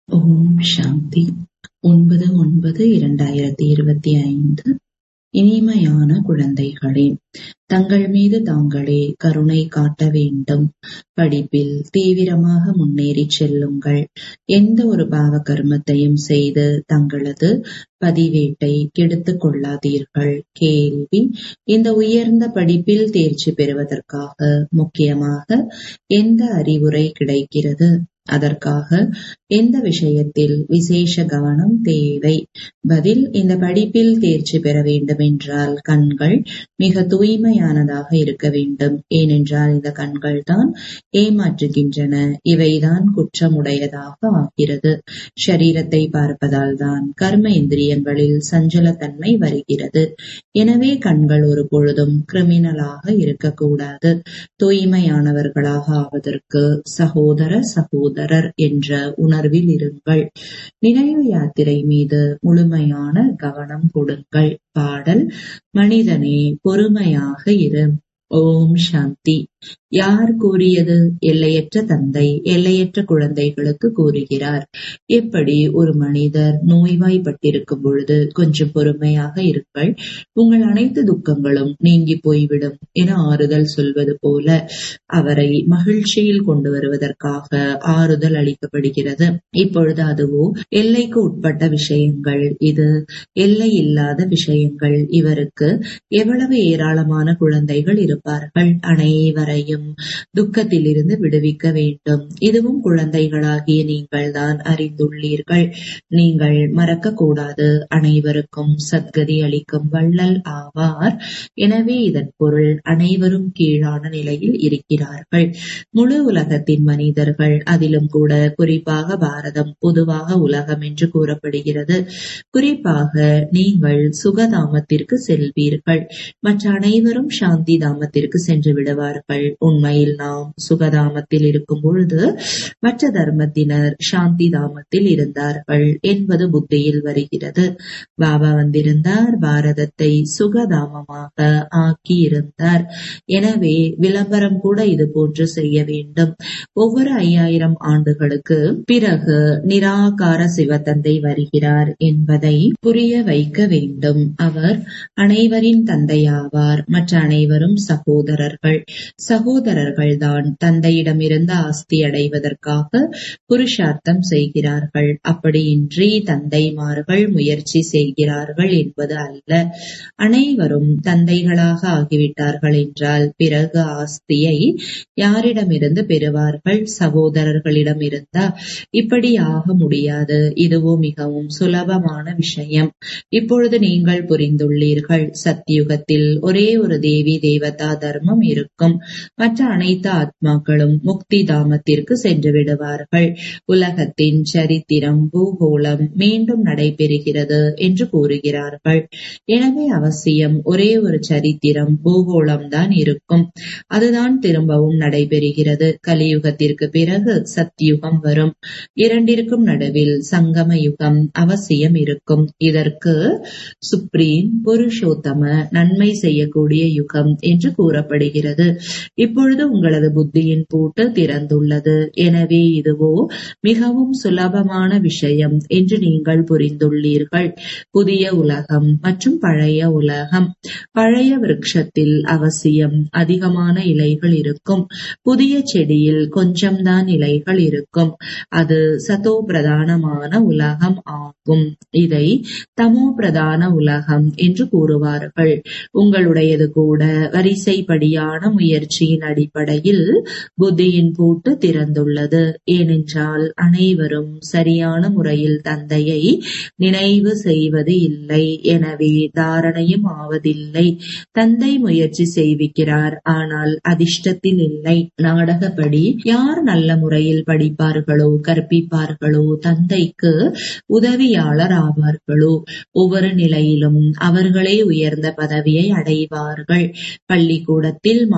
ஓம் சாந்தி ஒன்பது ஒன்பது இரண்டாயிரத்தி இருபத்தி ஐந்து இனிமையான குழந்தைகளே தங்கள் மீது தாங்களே கருணை காட்ட வேண்டும் படிப்பில் தீவிரமாக முன்னேறிச் செல்லுங்கள் எந்த ஒரு பாவ கர்மத்தையும் செய்து தங்களது பதிவேட்டை கெடுத்துக் கொள்ளாதீர்கள் கேள்வி இந்த உயர்ந்த படிப்பில் தேர்ச்சி பெறுவதற்காக முக்கியமாக எந்த அறிவுரை கிடைக்கிறது அதற்காக எந்த விஷயத்தில் விசேஷ கவனம் தேவை பதில் இந்த படிப்பில் தேர்ச்சி பெற வேண்டுமென்றால் கண்கள் மிக தூய்மையானதாக இருக்க வேண்டும் ஏனென்றால் இந்த கண்கள் தான் ஏமாற்றுகின்றன இவைதான் குற்றமுடையதாக ஆகிறது ஷரீரத்தை பார்ப்பதால் தான் கர்ம இந்திரியங்களில் சஞ்சலத்தன்மை வருகிறது எனவே கண்கள் ஒரு பொழுதும் கிரிமினலாக இருக்கக்கூடாது தூய்மையானவர்களாக ஆவதற்கு சகோதர சகோதரர் என்ற உணர்வில் இருங்கள் நினைவு யாத்திரை மீது முழுமையான கவனம் கொடுங்கள் பாடல் மனிதனே பொறுமையாக இரு ஓம் சாந்தி யார் கூறியது எல்லையற்ற தந்தை எல்லையற்ற குழந்தைகளுக்கு கூறுகிறார் எப்படி ஒரு மனிதர் நோய்வாய்ப்பட்டிருக்கும் பொழுது கொஞ்சம் பொறுமையாக இருங்கள் உங்கள் அனைத்து துக்கங்களும் நீங்கி போய்விடும் என ஆறுதல் சொல்வது போல அவரை மகிழ்ச்சியில் கொண்டு வருவதற்காக ஆறுதல் அளிக்கப்படுகிறது இப்பொழுது அதுவோ எல்லைக்கு உட்பட்ட விஷயங்கள் இது எல்லை இல்லாத விஷயங்கள் இவருக்கு எவ்வளவு ஏராளமான குழந்தைகள் இருப்பார்கள் அனைவரையும் துக்கத்திலிருந்து விடுவிக்க வேண்டும் இதுவும் குழந்தைகளாகிய நீங்கள் தான் அறிந்துள்ளீர்கள் நீங்கள் மறக்க கூடாது அனைவருக்கும் சத்கதி அளிக்கும் வள்ளல் ஆவார் எனவே இதன் பொருள் அனைவரும் கீழான நிலையில் இருக்கிறார்கள் முழு உலகத்தின் மனிதர்கள் அதிலும் கூட குறிப்பாக பாரதம் பொதுவாக உலகம் என்று கூறப்படுகிறது குறிப்பாக நீங்கள் சுகதாமத்திற்கு செல்வீர்கள் மற்ற அனைவரும் சாந்தி தாமத்திற்கு சென்று விடுவார்கள் உண்மையில் நாம் சுகதாமத்தில் இருக்கும் பொழுது மற்ற தர்மத்தினர் சாந்தி தாமத்தில் இருந்தார்கள் என்பது புத்தியில் வருகிறது பாபா வந்திருந்தார் பாரதத்தை சுகதாமமாக ஆக்கி இருந்தார் எனவே விளம்பரம் கூட இது போன்று செய்ய வேண்டும் ஒவ்வொரு ஐயாயிரம் ஆண்டுகளுக்கு பிறகு நிராகார சிவத்தந்தை வருகிறார் என்பதை புரிய வைக்க வேண்டும் அவர் அனைவரின் தந்தையாவார் மற்ற அனைவரும் சகோதரர்கள் சகோதரர்கள் தான் தந்தையிடமிருந்து ஆஸ்தி அடைவதற்காக புருஷார்த்தம் செய்கிறார்கள் அப்படியின்றி தந்தைமார்கள் முயற்சி செய்கிறார்கள் என்பது அல்ல அனைவரும் தந்தைகளாக ஆகிவிட்டார்கள் என்றால் பிறகு ஆஸ்தியை யாரிடமிருந்து பெறுவார்கள் சகோதரர்களிடம் இருந்தா இப்படி ஆக முடியாது இதுவோ மிகவும் சுலபமான விஷயம் இப்பொழுது நீங்கள் புரிந்துள்ளீர்கள் சத்தியுகத்தில் ஒரே ஒரு தேவி தேவதா தர்மம் இருக்கும் மற்ற அனைத்து ஆத்மாக்களும் முக்தி தாமத்திற்கு சென்று விடுவார்கள் உலகத்தின் சரித்திரம் பூகோளம் மீண்டும் நடைபெறுகிறது என்று கூறுகிறார்கள் எனவே அவசியம் ஒரே ஒரு சரித்திரம் பூகோளம் தான் இருக்கும் அதுதான் திரும்பவும் நடைபெறுகிறது கலியுகத்திற்கு பிறகு சத்தியுகம் வரும் இரண்டிற்கும் நடுவில் சங்கம யுகம் அவசியம் இருக்கும் இதற்கு சுப்ரீம் புருஷோத்தம நன்மை செய்யக்கூடிய யுகம் என்று கூறப்படுகிறது இப்பொழுது உங்களது புத்தியின் பூட்டு திறந்துள்ளது எனவே இதுவோ மிகவும் சுலபமான விஷயம் என்று நீங்கள் புரிந்துள்ளீர்கள் புதிய உலகம் மற்றும் பழைய உலகம் பழைய விருட்சத்தில் அவசியம் அதிகமான இலைகள் இருக்கும் புதிய செடியில் கொஞ்சம்தான் இலைகள் இருக்கும் அது சதோ பிரதானமான உலகம் ஆகும் இதை தமோ பிரதான உலகம் என்று கூறுவார்கள் உங்களுடையது கூட வரிசைப்படியான முயற்சியின் அடிப்படையில் புத்தியின் பூட்டு திறந்துள்ளது ஏனென்றால் அனைவரும் சரியான முறையில் தந்தையை நினைவு செய்வது இல்லை எனவே தாரணையும் ஆவதில்லை தந்தை முயற்சி செய்விக்கிறார் ஆனால் அதிர்ஷ்டத்தில் இல்லை நாடகப்படி யார் நல்ல முறையில் படிப்பார்களோ கற்பிப்பார்களோ தந்தைக்கு உதவியாளர் ஆவார்களோ ஒவ்வொரு நிலையிலும் அவர்களே உயர்ந்த பதவியை அடைவார்கள் பள்ளிக்கூடத்தில் மாணவர்கள்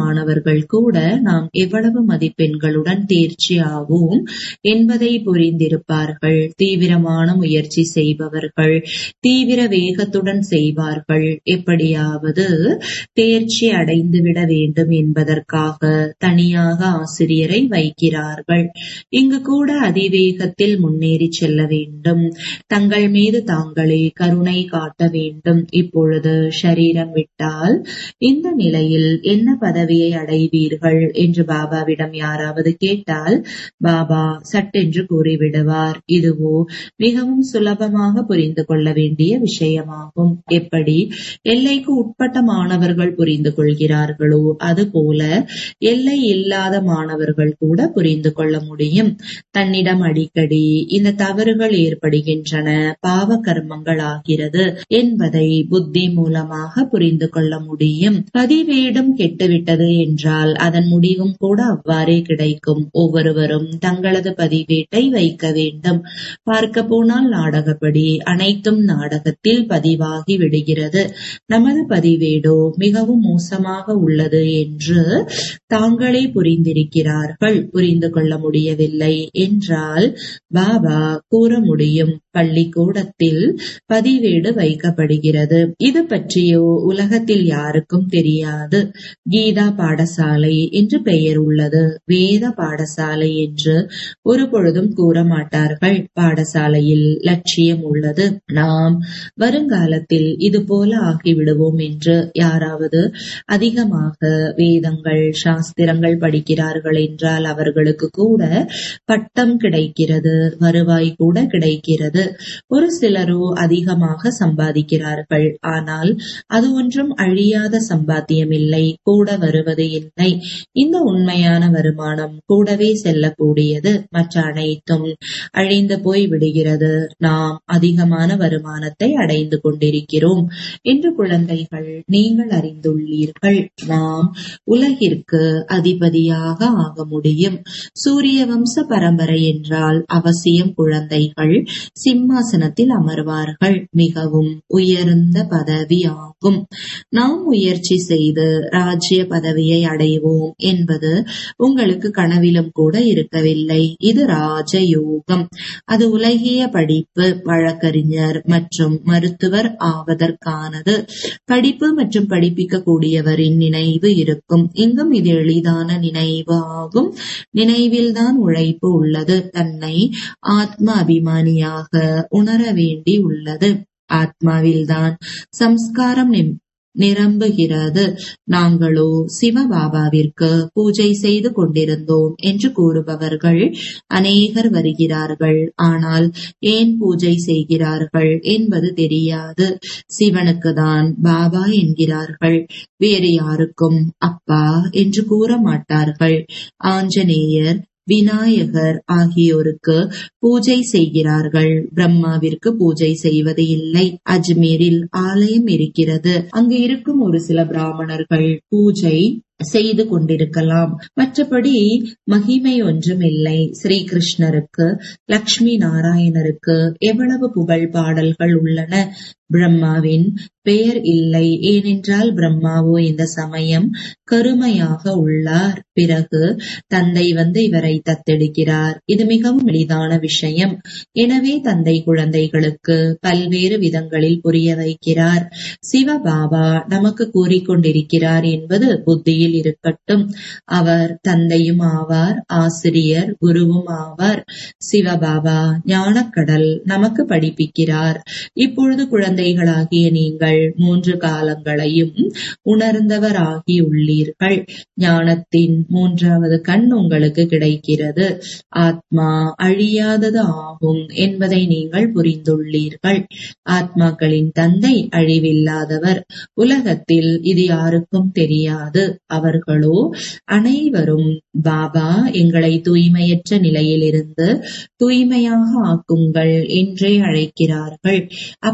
மாணவர்கள் கூட நாம் எவ்வளவு மதிப்பெண்களுடன் தேர்ச்சி ஆவோம் என்பதை புரிந்திருப்பார்கள் தீவிரமான முயற்சி செய்பவர்கள் தீவிர வேகத்துடன் செய்வார்கள் எப்படியாவது தேர்ச்சி அடைந்துவிட வேண்டும் என்பதற்காக தனியாக ஆசிரியரை வைக்கிறார்கள் இங்கு கூட அதிவேகத்தில் முன்னேறி செல்ல வேண்டும் தங்கள் மீது தாங்களே கருணை காட்ட வேண்டும் இப்பொழுது ஷரீரம் விட்டால் இந்த நிலையில் என்ன பதவியை அடைவீர்கள் என்று பாபாவிடம் யாராவது கேட்டால் பாபா சட்டென்று கூறிவிடுவார் இதுவோ மிகவும் சுலபமாக புரிந்து கொள்ள வேண்டிய விஷயமாகும் எப்படி எல்லைக்கு உட்பட்ட மாணவர்கள் புரிந்து கொள்கிறார்களோ அதுபோல எல்லை இல்லாத மாணவர்கள் கூட புரிந்து கொள்ள முடியும் தன்னிடம் அடிக்கடி இந்த தவறுகள் ஏற்படுகின்றன பாவ கர்மங்கள் ஆகிறது என்பதை புத்தி மூலமாக புரிந்து கொள்ள முடியும் பதிவேடும் கெட்டுவிட்டது என்றால் அதன் முடிவும் கூட அவ்வாறே கிடைக்கும் ஒவ்வொருவரும் தங்களது பதிவேட்டை வைக்க வேண்டும் பார்க்க போனால் நாடகப்படி அனைத்தும் நாடகத்தில் பதிவாகி விடுகிறது நமது பதிவேடோ மிகவும் மோசமாக உள்ளது என்று தாங்களே புரிந்திருக்கிறார்கள் புரிந்து கொள்ள முடியவில்லை என்றால் பாபா கூற முடியும் பள்ளிக்கூடத்தில் பதிவேடு வைக்கப்படுகிறது இது பற்றியோ உலகத்தில் யாருக்கும் தெரியாது கீதா பாடசாலை என்று பெயர் உள்ளது வேத பாடசாலை என்று ஒரு பொழுதும் கூற மாட்டார்கள் பாடசாலையில் லட்சியம் உள்ளது நாம் வருங்காலத்தில் இது போல ஆகிவிடுவோம் என்று யாராவது அதிகமாக வேதங்கள் சாஸ்திரங்கள் படிக்கிறார்கள் என்றால் அவர்களுக்கு கூட பட்டம் கிடைக்கிறது வருவாய் கூட கிடைக்கிறது ஒரு சிலரோ அதிகமாக சம்பாதிக்கிறார்கள் ஆனால் அது ஒன்றும் அழியாத சம்பாத்தியம் இல்லை கூட வருவது இல்லை இந்த உண்மையான வருமானம் கூடவே செல்லக்கூடியது மற்ற அனைத்தும் அழிந்து போய் விடுகிறது நாம் அதிகமான வருமானத்தை அடைந்து கொண்டிருக்கிறோம் என்று குழந்தைகள் நீங்கள் அறிந்துள்ளீர்கள் நாம் உலகிற்கு அதிபதியாக ஆக முடியும் சூரிய வம்ச பரம்பரை என்றால் அவசியம் குழந்தைகள் சிம்மாசனத்தில் அமர்வார்கள் மிகவும் உயர்ந்த பதவி ஆகும் நாம் முயற்சி செய்து ராஜ்ய பதவியை அடைவோம் என்பது உங்களுக்கு கனவிலும் கூட இருக்கவில்லை இது ராஜயோகம் அது உலகிய படிப்பு வழக்கறிஞர் மற்றும் மருத்துவர் ஆவதற்கானது படிப்பு மற்றும் படிப்பிக்க கூடியவரின் நினைவு இருக்கும் இங்கும் இது எளிதான நினைவு ஆகும் நினைவில்தான் உழைப்பு உள்ளது தன்னை ஆத்ம அபிமானியாக உணர வேண்டி உள்ளது ஆத்மாவில்தான் சம்ஸ்காரம் நிரம்புகிறது நாங்களோ சிவபாபாவிற்கு பூஜை செய்து கொண்டிருந்தோம் என்று கூறுபவர்கள் அநேகர் வருகிறார்கள் ஆனால் ஏன் பூஜை செய்கிறார்கள் என்பது தெரியாது சிவனுக்கு தான் பாபா என்கிறார்கள் வேறு யாருக்கும் அப்பா என்று கூற மாட்டார்கள் ஆஞ்சநேயர் விநாயகர் ஆகியோருக்கு பூஜை செய்கிறார்கள் பிரம்மாவிற்கு பூஜை செய்வது இல்லை அஜ்மீரில் ஆலயம் இருக்கிறது அங்கு இருக்கும் ஒரு சில பிராமணர்கள் பூஜை செய்து கொண்டிருக்கலாம் மற்றபடி மகிமை ஒன்றும் இல்லை ஸ்ரீகிருஷ்ணருக்கு லக்ஷ்மி நாராயணருக்கு எவ்வளவு புகழ் பாடல்கள் உள்ளன பிரம்மாவின் பெயர் இல்லை ஏனென்றால் பிரம்மாவோ இந்த சமயம் கருமையாக உள்ளார் பிறகு தந்தை வந்து இவரை தத்தெடுக்கிறார் இது மிகவும் எளிதான விஷயம் எனவே தந்தை குழந்தைகளுக்கு பல்வேறு விதங்களில் புரிய வைக்கிறார் சிவபாபா நமக்கு கூறிக்கொண்டிருக்கிறார் என்பது புத்தியில் இருக்கட்டும் அவர் தந்தையும் ஆவார் ஆசிரியர் குருவும் ஆவார் சிவபாபா ஞானக்கடல் நமக்கு படிப்பிக்கிறார் இப்பொழுது குழந்தைகளாகிய நீங்கள் மூன்று காலங்களையும் உணர்ந்தவர் ஆகியுள்ளீர்கள் ஞானத்தின் மூன்றாவது கண் உங்களுக்கு கிடைக்கிறது ஆத்மா அழியாதது ஆகும் என்பதை நீங்கள் புரிந்துள்ளீர்கள் ஆத்மாக்களின் தந்தை அழிவில்லாதவர் உலகத்தில் இது யாருக்கும் தெரியாது அவர்களோ அனைவரும் பாபா எங்களை தூய்மையற்ற நிலையிலிருந்து தூய்மையாக ஆக்குங்கள் என்றே அழைக்கிறார்கள் அப்படி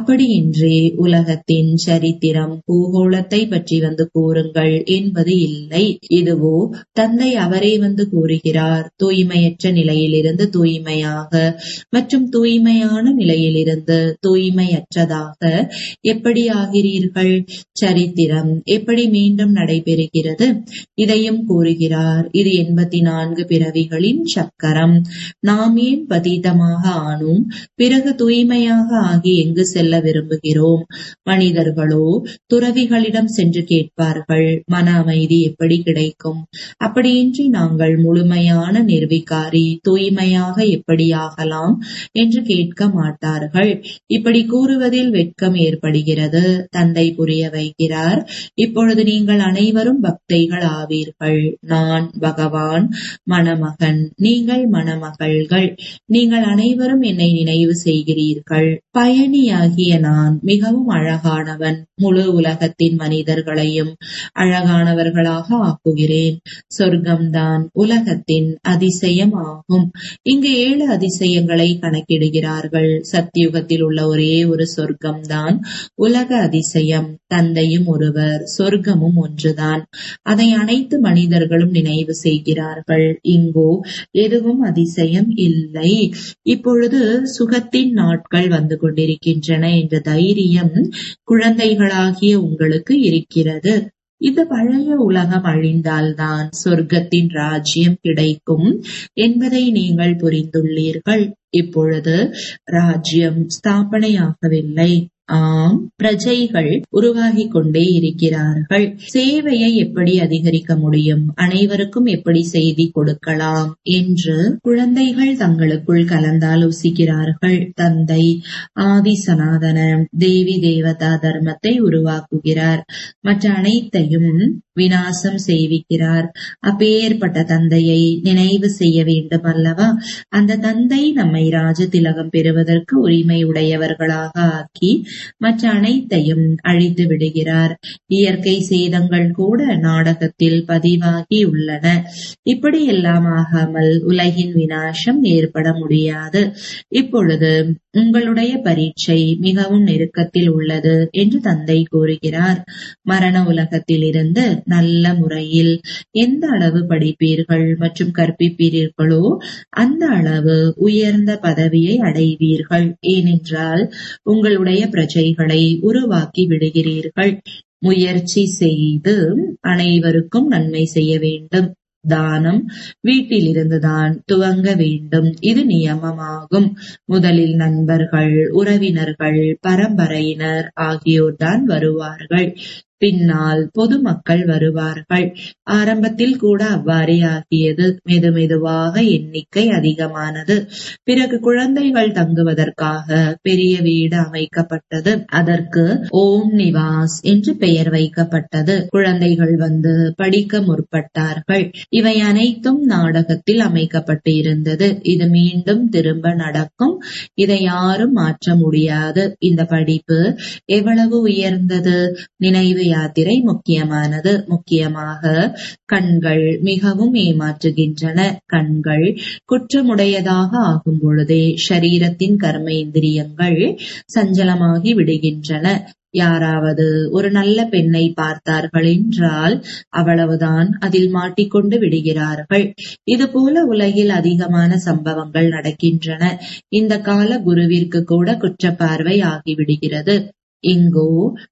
இன்றே உலகத்தின் சரித்திரம் பூகோளத்தை பற்றி வந்து கூறுங்கள் என்பது இல்லை இதுவோ தந்தை அவரே வந்து கூறுகிறார் தூய்மையற்ற நிலையிலிருந்து தூய்மையாக மற்றும் தூய்மையான நிலையிலிருந்து தூய்மையற்றதாக எப்படி ஆகிறீர்கள் சரித்திரம் எப்படி மீண்டும் நடைபெறுகிறது இதையும் கூறுகிறார் இது எண்பத்தி நான்கு பிறவிகளின் சக்கரம் நாம் ஏன் பதீதமாக ஆனோம் பிறகு தூய்மையாக ஆகி எங்கு செல்ல விரும்புகிறோம் மனிதர்களோ துறவிகளிடம் சென்று கேட்பார்கள் மன அமைதி எப்படி கிடைக்கும் அப்படியின்றி நாங்கள் முழுமையான நிர்விகாரி தூய்மையாக எப்படி ஆகலாம் என்று கேட்க மாட்டார்கள் இப்படி கூறுவதில் வெட்கம் ஏற்படுகிறது தந்தை புரிய வைக்கிறார் இப்பொழுது நீங்கள் அனைவரும் பக்தைகள் ஆவீர்கள் நான் பகவான் மணமகன் நீங்கள் மணமகள்கள் நீங்கள் அனைவரும் என்னை நினைவு செய்கிறீர்கள் பயணியாகிய நான் மிகவும் அழகானவன் முழு உலகத்தின் மனிதர்களையும் அழகானவர்களாக ஆக்குகிறேன் சொர்க்கம்தான் உலகத்தின் அதிசயம் ஆகும் இங்கு ஏழு அதிசயங்களை கணக்கிடுகிறார்கள் சத்தியுகத்தில் உள்ள ஒரே ஒரு சொர்க்கம்தான் உலக அதிசயம் தந்தையும் ஒருவர் சொர்க்கமும் ஒன்றுதான் அதை அனைத்து மனிதர்களும் நினைவு செய்கிறார்கள் இங்கோ எதுவும் அதிசயம் இல்லை இப்பொழுது சுகத்தின் நாட்கள் வந்து கொண்டிருக்கின்றன என்ற தைரியம் குழந்தைகளாகிய உங்களுக்கு இருக்கிறது இந்த பழைய உலகம் அழிந்தால்தான் சொர்க்கத்தின் ராஜ்யம் கிடைக்கும் என்பதை நீங்கள் புரிந்துள்ளீர்கள் இப்பொழுது ராஜ்யம் ஸ்தாபனையாகவில்லை ஆம் பிரஜைகள் உருவாகிக் கொண்டே இருக்கிறார்கள் சேவையை எப்படி அதிகரிக்க முடியும் அனைவருக்கும் எப்படி செய்தி கொடுக்கலாம் என்று குழந்தைகள் தங்களுக்குள் கலந்தாலோசிக்கிறார்கள் தந்தை ஆதி சனாதன தேவி தேவதா தர்மத்தை உருவாக்குகிறார் மற்ற அனைத்தையும் வினாசம் செய்விக்கிறார் அப்பேற்பட்ட தந்தையை நினைவு செய்ய வேண்டும் அல்லவா அந்த தந்தை நம்மை ராஜ திலகம் பெறுவதற்கு உரிமை உடையவர்களாக ஆக்கி மற்ற அனைத்தையும் அழித்து விடுகிறார் இயற்கை சேதங்கள் கூட நாடகத்தில் பதிவாகி உள்ளன இப்படி எல்லாம் ஆகாமல் உலகின் வினாசம் ஏற்பட முடியாது இப்பொழுது உங்களுடைய பரீட்சை மிகவும் நெருக்கத்தில் உள்ளது என்று தந்தை கூறுகிறார் மரண உலகத்தில் இருந்து நல்ல முறையில் எந்த அளவு படிப்பீர்கள் மற்றும் கற்பிப்பீர்களோ அந்த அளவு உயர்ந்த பதவியை அடைவீர்கள் ஏனென்றால் உங்களுடைய பிரஜைகளை உருவாக்கி விடுகிறீர்கள் முயற்சி செய்து அனைவருக்கும் நன்மை செய்ய வேண்டும் தானம் வீட்டிலிருந்துதான் துவங்க வேண்டும் இது நியமமாகும் முதலில் நண்பர்கள் உறவினர்கள் பரம்பரையினர் ஆகியோர்தான் வருவார்கள் பின்னால் பொதுமக்கள் வருவார்கள் ஆரம்பத்தில் கூட அவ்வாறே ஆகியது மெது மெதுவாக எண்ணிக்கை அதிகமானது பிறகு குழந்தைகள் தங்குவதற்காக பெரிய வீடு அமைக்கப்பட்டது அதற்கு ஓம் நிவாஸ் என்று பெயர் வைக்கப்பட்டது குழந்தைகள் வந்து படிக்க முற்பட்டார்கள் இவை அனைத்தும் நாடகத்தில் அமைக்கப்பட்டு இருந்தது இது மீண்டும் திரும்ப நடக்கும் இதை யாரும் மாற்ற முடியாது இந்த படிப்பு எவ்வளவு உயர்ந்தது நினைவு யாத்திரை முக்கியமானது முக்கியமாக கண்கள் மிகவும் ஏமாற்றுகின்றன கண்கள் குற்றமுடையதாக ஆகும் பொழுதே ஷரீரத்தின் கர்மேந்திரியங்கள் சஞ்சலமாகி விடுகின்றன யாராவது ஒரு நல்ல பெண்ணை பார்த்தார்கள் என்றால் அவ்வளவுதான் அதில் மாட்டிக்கொண்டு விடுகிறார்கள் இதுபோல உலகில் அதிகமான சம்பவங்கள் நடக்கின்றன இந்த கால குருவிற்கு கூட குற்றப்பார்வை ஆகிவிடுகிறது இங்கோ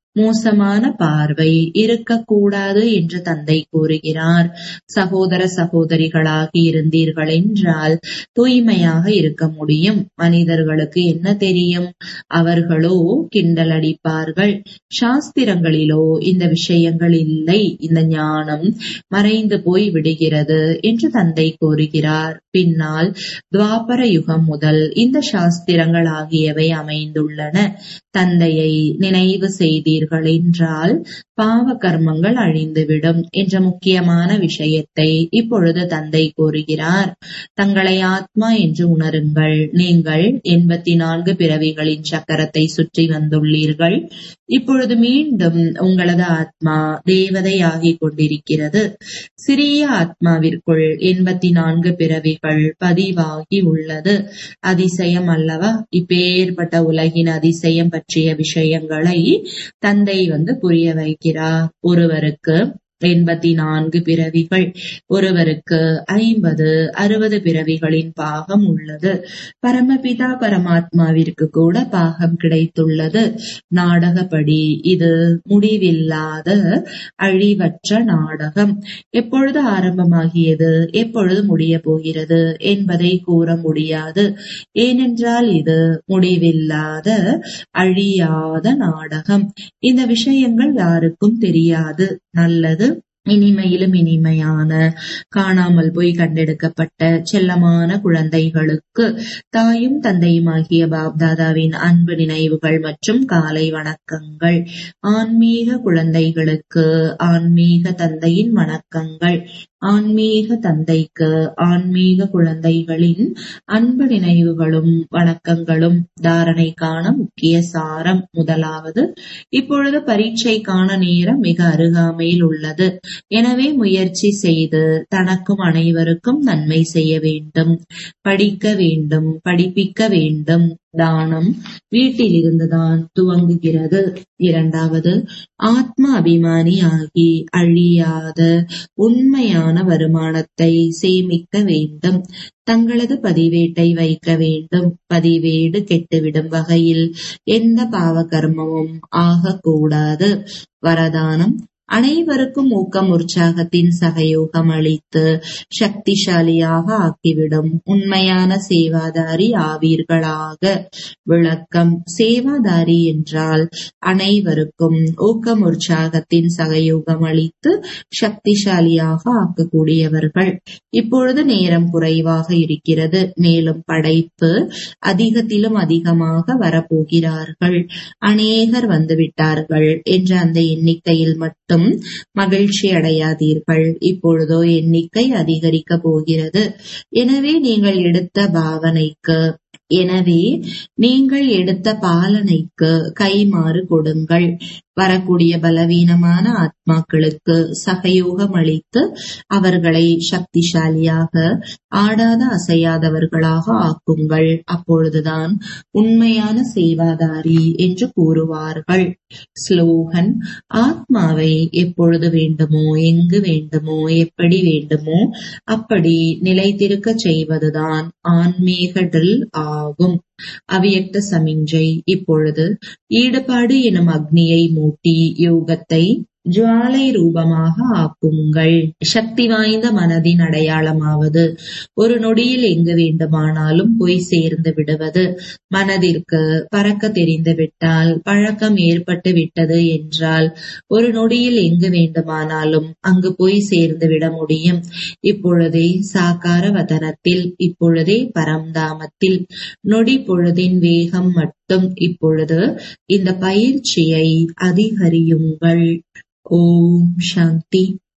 மோசமான பார்வை இருக்கக்கூடாது என்று தந்தை கூறுகிறார் சகோதர சகோதரிகளாகி இருந்தீர்கள் என்றால் தூய்மையாக இருக்க முடியும் மனிதர்களுக்கு என்ன தெரியும் அவர்களோ கிண்டல் அடிப்பார்கள் சாஸ்திரங்களிலோ இந்த விஷயங்கள் இல்லை இந்த ஞானம் மறைந்து போய் விடுகிறது என்று தந்தை கூறுகிறார் பின்னால் துவாபர யுகம் முதல் இந்த சாஸ்திரங்கள் ஆகியவை அமைந்துள்ளன தந்தையை நினைவு செய்தீர்கள் செய்தீர்கள் என்றால் பாவ கர்மங்கள் அழிந்துவிடும் என்ற முக்கியமான விஷயத்தை இப்பொழுது தந்தை கூறுகிறார் தங்களை ஆத்மா என்று உணருங்கள் நீங்கள் எண்பத்தி நான்கு பிறவிகளின் சக்கரத்தை சுற்றி வந்துள்ளீர்கள் இப்பொழுது மீண்டும் உங்களது ஆத்மா தேவதையாகிக் கொண்டிருக்கிறது சிறிய ஆத்மாவிற்குள் எண்பத்தி நான்கு பிறவிகள் பதிவாகி உள்ளது அதிசயம் அல்லவா இப்பேற்பட்ட உலகின் அதிசயம் பற்றிய விஷயங்களை தந்தை வந்து புரிய வைக்கிறார் ஒருவருக்கு எண்பத்தி நான்கு பிறவிகள் ஒருவருக்கு ஐம்பது அறுபது பிறவிகளின் பாகம் உள்ளது பரமபிதா பரமாத்மாவிற்கு கூட பாகம் கிடைத்துள்ளது நாடகப்படி இது முடிவில்லாத அழிவற்ற நாடகம் எப்பொழுது ஆரம்பமாகியது எப்பொழுது முடிய போகிறது என்பதை கூற முடியாது ஏனென்றால் இது முடிவில்லாத அழியாத நாடகம் இந்த விஷயங்கள் யாருக்கும் தெரியாது நல்லது இனிமையிலும் இனிமையான காணாமல் போய் கண்டெடுக்கப்பட்ட செல்லமான குழந்தைகளுக்கு தாயும் தந்தையுமாகிய பாப்தாதாவின் அன்பு நினைவுகள் மற்றும் காலை வணக்கங்கள் ஆன்மீக குழந்தைகளுக்கு ஆன்மீக தந்தையின் வணக்கங்கள் ஆன்மீக தந்தைக்கு ஆன்மீக குழந்தைகளின் அன்பு நினைவுகளும் வணக்கங்களும் தாரணைக்கான முக்கிய சாரம் முதலாவது இப்பொழுது பரீட்சைக்கான நேரம் மிக அருகாமையில் உள்ளது எனவே முயற்சி செய்து தனக்கும் அனைவருக்கும் நன்மை செய்ய வேண்டும் படிக்க வேண்டும் படிப்பிக்க வேண்டும் தானம் வீட்டில் இருந்துதான் துவங்குகிறது இரண்டாவது ஆத்ம அபிமானி ஆகி அழியாத உண்மையான வருமானத்தை சேமிக்க வேண்டும் தங்களது பதிவேட்டை வைக்க வேண்டும் பதிவேடு கெட்டுவிடும் வகையில் எந்த பாவ கர்மமும் ஆகக்கூடாது வரதானம் அனைவருக்கும் ஊக்கம் உற்சாகத்தின் சகயோகம் அளித்து சக்திசாலியாக ஆக்கிவிடும் உண்மையான சேவாதாரி ஆவீர்களாக விளக்கம் சேவாதாரி என்றால் அனைவருக்கும் ஊக்கம் உற்சாகத்தின் சகயோகம் அளித்து சக்திசாலியாக ஆக்கக்கூடியவர்கள் இப்பொழுது நேரம் குறைவாக இருக்கிறது மேலும் படைப்பு அதிகத்திலும் அதிகமாக வரப்போகிறார்கள் அநேகர் வந்துவிட்டார்கள் என்ற அந்த எண்ணிக்கையில் மட்டும் மகிழ்ச்சி அடையாதீர்கள் இப்பொழுதோ எண்ணிக்கை அதிகரிக்க போகிறது எனவே நீங்கள் எடுத்த பாவனைக்கு எனவே நீங்கள் எடுத்த பாலனைக்கு கைமாறு கொடுங்கள் வரக்கூடிய பலவீனமான ஆத்மாக்களுக்கு சகயோகம் அளித்து அவர்களை சக்திசாலியாக ஆடாத அசையாதவர்களாக ஆக்குங்கள் அப்பொழுதுதான் உண்மையான சேவாதாரி என்று கூறுவார்கள் ஸ்லோகன் ஆத்மாவை எப்பொழுது வேண்டுமோ எங்கு வேண்டுமோ எப்படி வேண்டுமோ அப்படி நிலைத்திருக்க செய்வதுதான் ஆன்மீக ட்ரில் ஆகும் அவ்வியக்த சமிஞ்சை இப்பொழுது ஈடுபாடு எனும் அக்னியை மூட்டி யோகத்தை ஜுவாலை ரூபமாக ஆக்குங்கள் சக்தி வாய்ந்த மனதின் அடையாளமாவது ஒரு நொடியில் எங்கு வேண்டுமானாலும் போய் சேர்ந்து விடுவது மனதிற்கு பறக்க தெரிந்து விட்டால் பழக்கம் ஏற்பட்டு விட்டது என்றால் ஒரு நொடியில் எங்கு வேண்டுமானாலும் அங்கு போய் சேர்ந்து விட முடியும் இப்பொழுதே சாக்கார வதனத்தில் இப்பொழுதே பரம்தாமத்தில் நொடி பொழுதின் வேகம் மட்டும் இப்பொழுது இந்த பயிற்சியை அதிகரியுங்கள் ஓம் சாந்தி